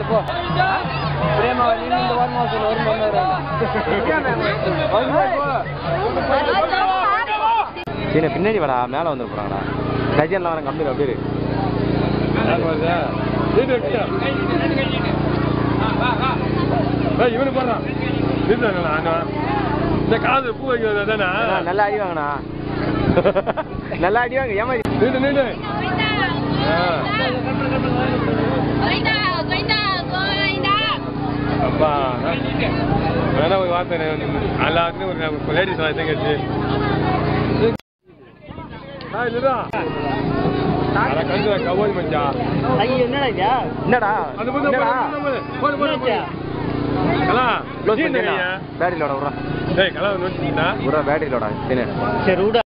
போ பிரேமா நீ இந்த வாரமா சொல்ல வரும் சீன பின்னாடி வாடா மேலே வந்துட போகிறாங்கடா கஜன்லாம் வர கம்பெனி அப்படியே இரு. இவனு போடுறான் இந்த காது பூ வைக்கிறது தானே அண்ணா, நல்லா அடி வாங்கண்ணா நல்லா அடி வாங்க ஏமா நீண்டு நீண்டு அப்பா வேணா ஒரு வார்த்தை எல்லாத்துக்கும் ஒரு லேடிஸ் வார்த்தை கேட்டு ஆ இல்லடா அட கண்டு கவோய் மச்சா ஐயோ என்னடா இது என்னடா அது போது என்னடா போடு போடு போடு கலா க்ளோஸ் ஜீன் பண்ணியா நிறையா பேட்டரியிலோட விட்றா டேய் கலா நோட் பண்ணிட்டா விட்றா பேட்டரியிலோட சீனு சரி விட